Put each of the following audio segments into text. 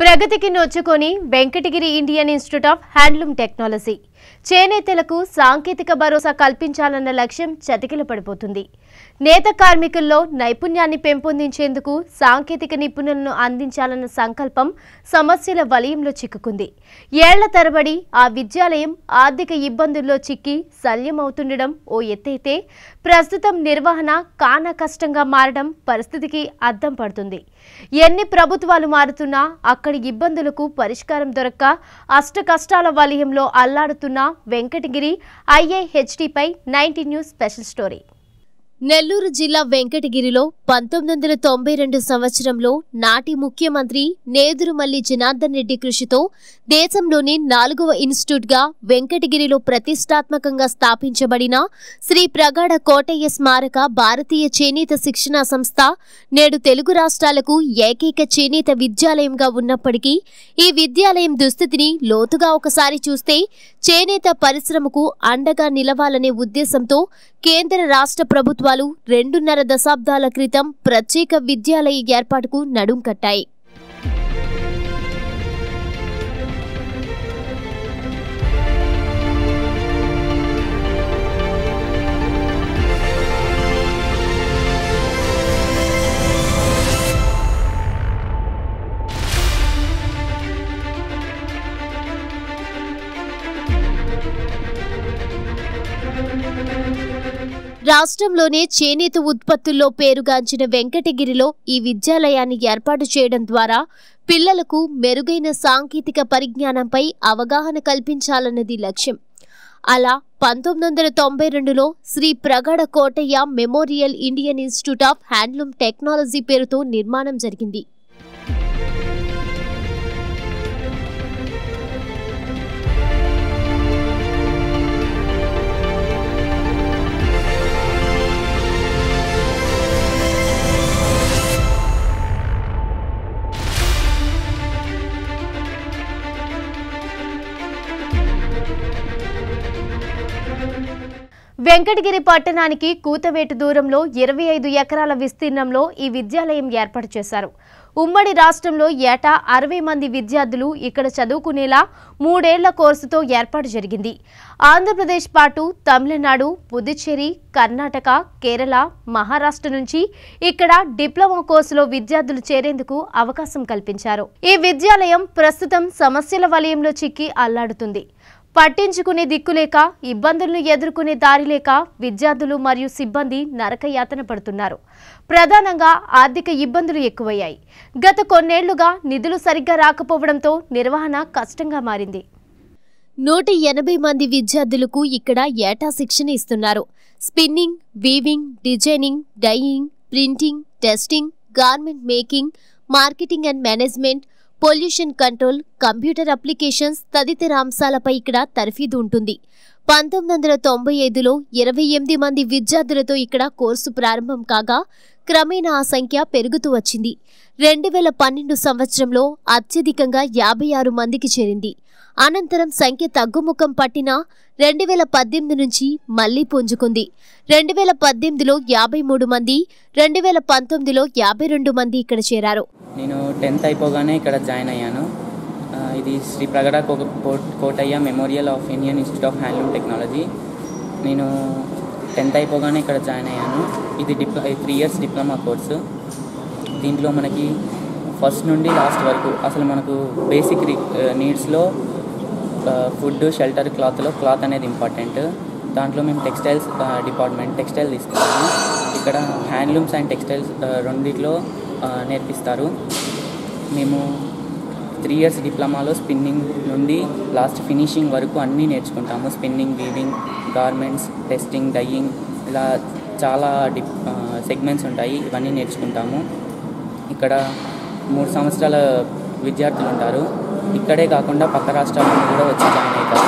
ప్రగతికి నొచ్చుకొని Venkatagiri Indian Institute of Handloom Technology చేనేతలకు సాంకేతిక భరోసా కల్పించాలన్న లక్ష్యం చతికిల పడిపోతుంది నేత కార్మికుల్లో నైపుణ్యాన్ని పెంపొందించేందుకు సాంకేతిక నిపుణులను అందించాలన్న సంకల్పం సమస్యల వలయంలో చిక్కుకుంది ఏళ్ల తరబడి ఆ విద్యాలయం ఆర్థిక ఇబ్బందుల్లో చిక్కి శల్యమవుతుండడం ఓ ఎత్తైతే ప్రస్తుతం నిర్వహణ కాన కష్టంగా మారడం పరిస్థితికి అద్దం పడుతుంది ఎన్ని ప్రభుత్వాలు మారుతున్నా అక్కడి ఇబ్బందులకు పరిష్కారం దొరక్క అష్ట కష్టాల వలయంలో అల్లాడుతున్న వెంకటగిరి ఐఐహెచ్టిపై ninety news special story Nellore జిల్లా వెంకటగిరిలో పంతొమ్మిది వందల తొంభై రెండు సంవత్సరంలో నాటి ముఖ్యమంత్రి నేదురుమల్లి జనార్దన్ రెడ్డి కృషితో దేశంలోని నాలుగవ ఇన్స్టిట్యూట్గా వెంకటగిరిలో ప్రతిష్టాత్మకంగా స్థాపించబడిన శ్రీ ప్రగాఢ కోటయ్య స్మారక భారతీయ చేనేత శిక్షణా సంస్థ నేడు తెలుగు రాష్ట్రాలకు ఏకైక చేనేత విద్యాలయంగా ఉన్నప్పటికీ ఈ విద్యాలయం దుస్థితిని లోతుగా ఒకసారి చూస్తే చేనేత పరిశ్రమకు అండగా నిలవాలనే ఉద్దేశంతో కేంద్ర రాష్ట్ర ప్రభుత్వాలు రెండున్నర దశాబ్దాల క్రితం ప్రత్యేక విద్యాలయ ఏర్పాటుకు నడుం కట్టాయి రాష్ట్రంలోనే చేనేత ఉత్పత్తుల్లో పేరుగాంచిన వెంకటగిరిలో ఈ విద్యాలయాన్ని ఏర్పాటు చేయడం ద్వారా పిల్లలకు మెరుగైన సాంకేతిక పరిజ్ఞానంపై అవగాహన కల్పించాలన్నది లక్ష్యం అలా పంతొమ్మిది వందల తొంభై రెండులో Shri Pragada Kotaiah memorial Indian Institute of Handloom Technology పేరుతో నిర్మాణం జరిగింది వెంకటగిరి పట్టణానికి కూతవేటు దూరంలో ఇరవై ఐదు ఎకరాల విస్తీర్ణంలో ఈ విద్యాలయం ఏర్పాటు చేశారు ఉమ్మడి రాష్ట్రంలో ఏటా అరవై మంది విద్యార్థులు ఇక్కడ చదువుకునేలా మూడేళ్ల కోర్సుతో ఏర్పాటు జరిగింది ఆంధ్రప్రదేశ్ పాటు తమిళనాడు పుదుచ్చేరి కర్ణాటక కేరళ మహారాష్ట్ర నుంచి ఇక్కడ డిప్లొమా కోర్సులో విద్యార్థులు చేరేందుకు అవకాశం కల్పించారు ఈ విద్యాలయం ప్రస్తుతం సమస్యల వలయంలో చిక్కి అల్లాడుతుంది పట్టించుకునే దిక్కులేక ఇబ్బందులను ఎదుర్కొనే దారి లేక విద్యార్థులు మరియు సిబ్బంది నరకయాతన పడుతున్నారు ప్రధానంగా ఆర్థిక ఇబ్బందులు ఎక్కువయ్యాయి గత కొన్నేళ్లుగా నిధులు సరిగ్గా రాకపోవడంతో నిర్వహణ కష్టంగా మారింది నూట ఎనభై మంది విద్యార్థులకు ఇక్కడ ఏటా శిక్షణ ఇస్తున్నారు spinning weaving designing dyeing printing testing garment making marketing and management pollution control computer applications తదితర అంశాలపై ఇక్కడ తర్ఫీదు ఉంటుంది పంతొమ్మిది వందల తొంభై ఐదులో ఇరవై ఎనిమిది మంది విద్యార్థులతో ఇక్కడ కోర్సు ప్రారంభం కాగా క్రమేణా ఆ సంఖ్య పెరుగుతూ వచ్చింది రెండు వేల పన్నెండు సంవత్సరంలో అత్యధికంగా యాభై ఆరు మందికి చేరింది అనంతరం సంఖ్య తగ్గుముఖం పట్టినా రెండు వేల పద్దెనిమిది నుంచి మళ్లీ పుంజుకుంది రెండు వేల పద్దెనిమిదిలో యాభై మూడు మంది రెండు వేల పంతొమ్మిదిలో యాభై రెండు మంది ఇక్కడ చేరారు నేను టెన్త్ అయిపోగానే ఇక్కడ జాయిన్ అయ్యాను ఆ, ఇది శ్రీ ప్రగడ కో- కో- Kotaiah memorial of Indian Institute of Handloom Technology నేను టెన్త్ అయిపోగానే ఇక్కడ జాయిన్ అయ్యాను ఇది డిప్లొ త్రీ ఇయర్స్ డిప్లొమా కోర్సు దీంట్లో మనకి ఫస్ట్ నుండి లాస్ట్ వరకు అసలు మనకు బేసిక్ నీడ్స్లో ఫుడ్ షెల్టర్ క్లాత్లో క్లాత్ అనేది ఇంపార్టెంట్ దాంట్లో మేము టెక్స్టైల్స్ డిపార్ట్మెంట్ టెక్స్టైల్ తీసుకున్నాము ఇక్కడ హ్యాండ్లూమ్స్ అండ్ టెక్స్టైల్స్ రెండిట్లో ఆ, నేర్పిస్తారు మేము త్రీ ఇయర్స్ డిప్లొమాలో స్పిన్నింగ్ నుండి లాస్ట్ ఫినిషింగ్ వరకు అన్నీ నేర్చుకుంటాము spinning weaving garments testing dyeing ఇలా చాలా డిప్ సెగ్మెంట్స్ ఉంటాయి ఇవన్నీ నేర్చుకుంటాము ఇక్కడ మూడు సంవత్సరాల విద్యార్థులు ఉంటారు ఇక్కడే కాకుండా పక్క రాష్ట్రాల నుండి కూడా వచ్చి జాయిన్ అవుతారు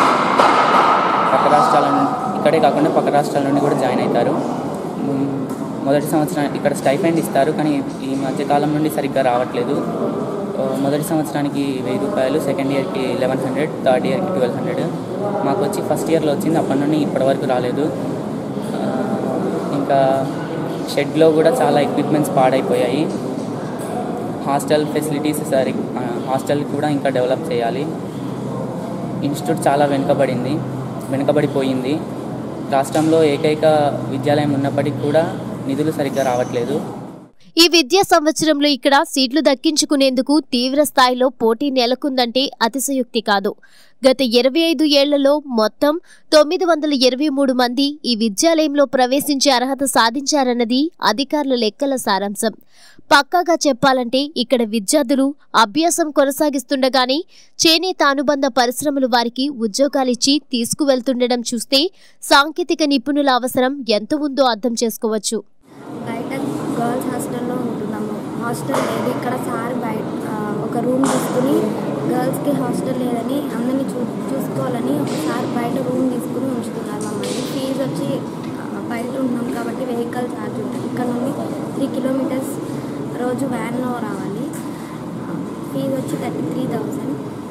పక్క రాష్ట్రాల నుండి ఇక్కడే కాకుండా పక్క రాష్ట్రాల నుండి కూడా జాయిన్ అవుతారు మ్, మొదటి సంవత్సరం ఇక్కడ స్టైఫండ్ ఇస్తారు కానీ ఈ మధ్యకాలం నుండి సరిగ్గా రావట్లేదు ఆ, మొదటి సంవత్సరానికి వెయ్యి రూపాయలు సెకండ్ ఇయర్కి లెవెన్ హండ్రెడ్ థర్డ్ ఇయర్కి ట్వెల్వ్ హండ్రెడ్ మాకు వచ్చి ఫస్ట్ ఇయర్లో వచ్చింది అప్పటి నుండి ఇప్పటివరకు రాలేదు ఆ, ఇంకా షెడ్లో కూడా చాలా ఎక్విప్మెంట్స్ పాడైపోయాయి హాస్టల్ ఫెసిలిటీస్ సరి ఆ, హాస్టల్ కూడా ఇంకా డెవలప్ చేయాలి ఇన్స్టిట్యూట్ చాలా వెనుకబడింది వెనుకబడిపోయింది రాష్ట్రంలో ఏకైక విద్యాలయం ఉన్నప్పటికీ కూడా నిధులు సరిగ్గా రావట్లేదు ఈ విద్యా సంవత్సరంలో ఇక్కడ సీట్లు దక్కించుకునేందుకు తీవ్ర స్థాయిలో పోటీ నెలకొందంటే అతిశయోక్తి కాదు గత ఇరవై ఐదు ఏళ్లలో మొత్తం తొమ్మిది వందల ఇరవై మూడు మంది ఈ విద్యాలయంలో ప్రవేశించే అర్హత సాధించారన్నది అధికారుల లెక్కల సారాంశం పక్కాగా చెప్పాలంటే ఇక్కడ విద్యార్థులు అభ్యాసం కొనసాగిస్తుండగానే చేనేత అనుబంధ పరిశ్రమలు వారికి ఉద్యోగాలిచ్చి తీసుకువెళ్తుండడం చూస్తే సాంకేతిక నిపుణుల అవసరం ఎంత ఉందో అర్థం చేసుకోవచ్చు బయట గర్ల్స్ హాస్టల్లో ఉంటున్నాము హాస్టల్ లేదు ఇక్కడ సార్ బయట ఆ, ఒక రూమ్ తీసుకుని గర్ల్స్కి హాస్టల్ లేదని అందరినీ చూ చూసుకోవాలని ఒకసారి బయట రూమ్ తీసుకుని ఉంచుతున్నారు మమ్మల్ని ఫీజు వచ్చి ఆ, బయట ఉంటున్నాం కాబట్టి వెహికల్ ఛార్జ్ ఉంటుంది ఇక్కడ నుండి త్రీ కిలోమీటర్స్ రోజు వ్యాన్లో రావాలి ఫీజు వచ్చి thirty three thousand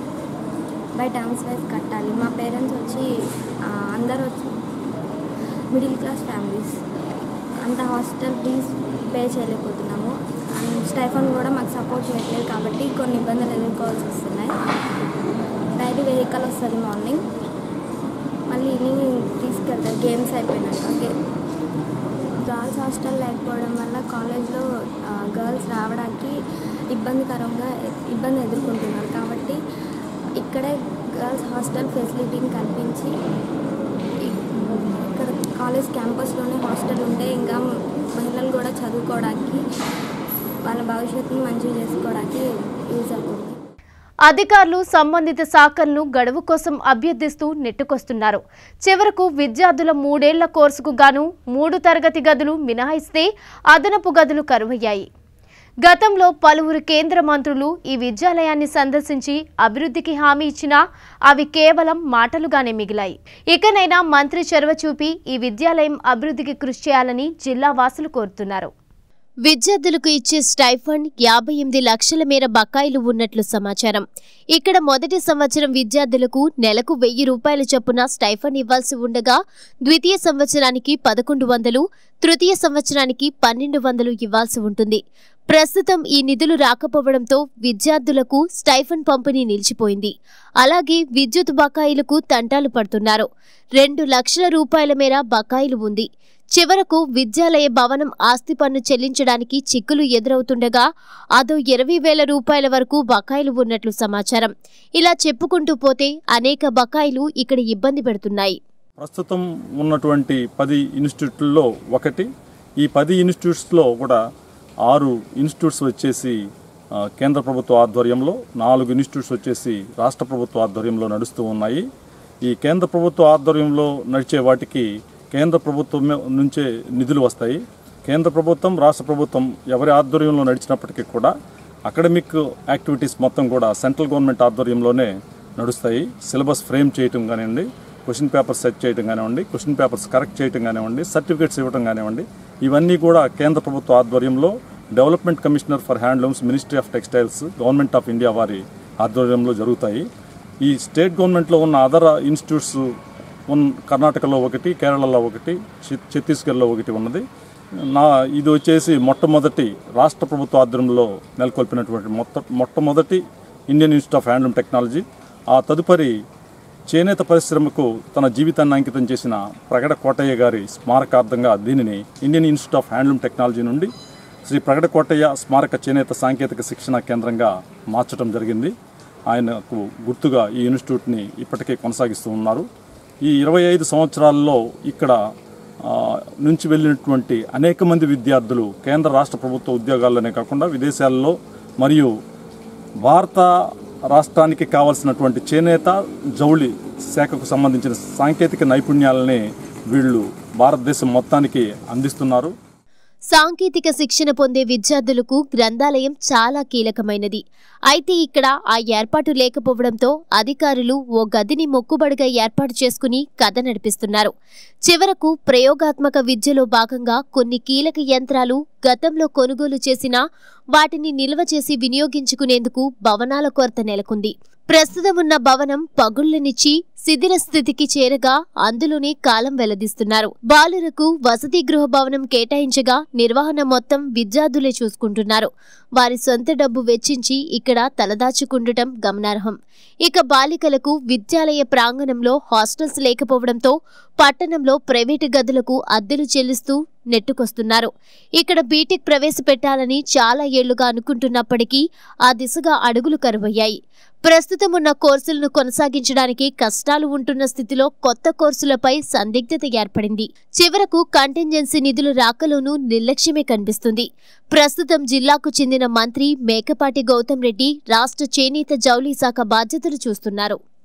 by terms wise కట్టాలి మా పేరెంట్స్ వచ్చి ఆ, అందరూ వచ్చి మిడిల్ క్లాస్ ఫ్యామిలీస్ అంత హాస్టల్ ఫీజ్ పే చేయలేకపోతున్నాము అండ్ స్టైఫన్ కూడా మాకు సపోర్ట్ చేయట్లేదు కాబట్టి కొన్ని ఇబ్బందులు ఎదుర్కోవాల్సి వస్తున్నాయి డైలీ వెహికల్ వస్తుంది మార్నింగ్ మళ్ళీ ఈవినింగ్ తీసుకెళ్తారు గేమ్స్ అయిపోయినాక గే గర్ల్స్ హాస్టల్ లేకపోవడం వల్ల కాలేజ్లో గర్ల్స్ రావడానికి ఇబ్బందికరంగా ఇబ్బంది ఎదుర్కొంటున్నారు కాబట్టి ఇక్కడే గర్ల్స్ హాస్టల్ ఫెసిలిటీని కల్పించి ఇ- ఇక్కడ కాలేజ్ క్యాంపస్లోనే హాస్టల్ ఉంటే ఇంకా మహిళలు కూడా చదువుకోవడానికి వాళ్ళ భవిష్యత్తుని మంచిగా చేసుకోవడానికి యూజ్ అవుతుంది అధికారులు సంబంధిత శాఖలను గడువు కోసం అభ్యర్థిస్తూ నెట్టుకొస్తున్నారు చివరకు విద్యార్థుల మూడేళ్ల కోర్సుకు గాను మూడు తరగతి గదులు మినహాయిస్తే అదనపు గదులు కరువయ్యాయి గతంలో పలువురు కేంద్ర మంత్రులు ఈ విద్యాలయాన్ని సందర్శించి అభివృద్ధికి హామీ ఇచ్చినా అవి కేవలం మాటలుగానే మిగిలాయి ఇకనైనా మంత్రి చొరవ చూపి ఈ విద్యాలయం అభివృద్ధికి కృషి చేయాలని జిల్లా వాసులు కోరుతున్నారు విద్యార్థులకు ఇచ్చే స్టైఫండ్ యాభై ఎనిమిది లక్షల మేర బకాయిలు ఉన్నట్లు సమాచారం ఇక్కడ మొదటి సంవత్సరం విద్యార్థులకు నెలకు వెయ్యి రూపాయల చొప్పున స్టైఫండ్ ఇవ్వాల్సి ఉండగా ద్వితీయ సంవత్సరానికి పదకొండు వందలు తృతీయ సంవత్సరానికి పన్నెండు వందలు ఇవ్వాల్సి ఉంటుంది ప్రస్తుతం ఈ నిధులు రాకపోవడంతో విద్యార్థులకు స్టైఫండ్ పంపిణీ నిలిచిపోయింది అలాగే విద్యుత్ బకాయిలకు తంటాలు పడుతున్నారు రెండు లక్షల రూపాయల మేర బకాయిలు ఉంది చివరకు విద్యాలయ భవనం ఆస్తి పన్ను చెల్లించడానికి చిక్కులు ఎదురవుతుండగా అదో ఇరవై వేల రూపాయల వరకు బకాయిలు ఉన్నట్లు సమాచారం ఇలా చెప్పుకుంటూ పోతే అనేక బకాయిలు ఇక్కడ ఇబ్బంది పెడుతున్నాయి ప్రస్తుతం ఉన్నటువంటి పది ఇన్స్టిట్యూట్లలో ఒకటి ఈ పది ఇన్స్టిట్యూట్స్లో కూడా ఆరు ఇన్స్టిట్యూట్స్ వచ్చేసి ఆ, కేంద్ర ప్రభుత్వ ఆధ్వర్యంలో నాలుగు ఇన్స్టిట్యూట్స్ వచ్చేసి రాష్ట్ర ప్రభుత్వ ఆధ్వర్యంలో నడుస్తూ ఉన్నాయి ఈ కేంద్ర ప్రభుత్వ ఆధ్వర్యంలో నడిచే వాటికి కేంద్ర ప్రభుత్వం నుంచే నిధులు వస్తాయి కేంద్ర ప్రభుత్వం రాష్ట్ర ప్రభుత్వం ఎవరి ఆధ్వర్యంలో నడిచినప్పటికీ కూడా అకాడమిక్ యాక్టివిటీస్ మొత్తం కూడా సెంట్రల్ గవర్నమెంట్ ఆధ్వర్యంలోనే నడుస్తాయి సిలబస్ ఫ్రేమ్ చేయటం కానివ్వండి క్వశ్చన్ పేపర్స్ సెట్ చేయడం కానివ్వండి క్వశ్చన్ పేపర్స్ కరెక్ట్ చేయడం కానివ్వండి సర్టిఫికేట్స్ ఇవ్వడం కానివ్వండి ఇవన్నీ కూడా కేంద్ర ప్రభుత్వ ఆధ్వర్యంలో development commissioner for handlooms ministry of textiles government of India వారి ఆధ్వర్యంలో జరుగుతాయి ఈ స్టేట్ గవర్నమెంట్లో ఉన్న అదర్ ఇన్స్టిట్యూట్స్ ఉన్ కర్ణాటకలో ఒకటి కేరళలో ఒకటి ఛ- ఛత్తీస్గఢ్లో ఒకటి ఉన్నది నా ఇది వచ్చేసి మొట్టమొదటి రాష్ట్ర ప్రభుత్వ ఆధ్వర్యంలో నెలకొల్పినటువంటి మొత్త మొట్టమొదటి Indian Institute of Handloom Technology ఆ తదుపరి చేనేత పరిశ్రమకు తన జీవితాన్ని అంకితం చేసిన ప్రగడ కోటయ్య గారి స్మారకార్థంగా దీనిని Indian Institute of Handloom Technology నుండి శ్రీ ప్రగడ కోటయ్య స్మారక చేనేత సాంకేతిక శిక్షణ కేంద్రంగా మార్చడం జరిగింది ఆయనకు గుర్తుగా ఈ ఇన్స్టిట్యూట్ని ఇప్పటికే కొనసాగిస్తూ ఉన్నారు ఈ ఇరవై ఐదు సంవత్సరాల్లో ఇక్కడ ఆ, నుంచి వెళ్ళినటువంటి అనేక మంది విద్యార్థులు కేంద్ర రాష్ట్ర ప్రభుత్వ ఉద్యోగాల్లోనే కాకుండా విదేశాల్లో మరియు భారత రాష్ట్రానికి కావాల్సినటువంటి చేనేత జౌళి శాఖకు సంబంధించిన సాంకేతిక నైపుణ్యాలని వీళ్ళు భారతదేశం మొత్తానికి అందిస్తున్నారు సాంకేతిక శిక్షణ పొందే విద్యార్థులకు గ్రంథాలయం చాలా కీలకమైనది అయితే ఇక్కడ ఆ ఏర్పాటు లేకపోవడంతో అధికారులు ఓ గదిని మొక్కుబడిగా ఏర్పాటు చేసుకుని కథ నడిపిస్తున్నారు చివరకు ప్రయోగాత్మక విద్యలో భాగంగా కొన్ని కీలక యంత్రాలు గతంలో కొనుగోలు చేసినా వాటిని నిల్వ చేసి వినియోగించుకునేందుకు భవనాల కొరత నెలకొంది ప్రస్తుతం ఉన్న భవనం పగుళ్లనిచ్చి శిథిల స్థితికి చేరగా అందులోనే కాలం వెల్లదిస్తున్నారు బాలురకు వసతి గృహ భవనం కేటాయించగా నిర్వహణ మొత్తం విద్యార్థులే చూసుకుంటున్నారు వారి సొంత డబ్బు వెచ్చించి ఇక్కడ తలదాచుకుండటం గమనార్హం ఇక బాలికలకు విద్యాలయ ప్రాంగణంలో హాస్టల్స్ లేకపోవడంతో పట్టణంలో ప్రైవేటు గదులకు అద్దెలు చెల్లిస్తూ నెట్టుకొస్తున్నారు ఇక్కడ బీటెక్ ప్రవేశపెట్టాలని చాలా ఏళ్లుగా అనుకుంటున్నప్పటికీ ఆ దిశగా అడుగులు కరువయ్యాయి ప్రస్తుతం ఉన్న కోర్సులను కొనసాగించడానికి కష్టాలు ఉంటున్న స్థితిలో కొత్త కోర్సులపై సందిగ్ధత ఏర్పడింది చివరకు కంటింజెన్సీ నిధులు రాకలోనూ నిర్లక్ష్యమే కనిపిస్తుంది ప్రస్తుతం జిల్లాకు చెందిన మంత్రి మేకపాటి గౌతమ్ రెడ్డి రాష్ట్ర చేనేత జౌళి శాఖ బాధ్యతలు చూస్తున్నారు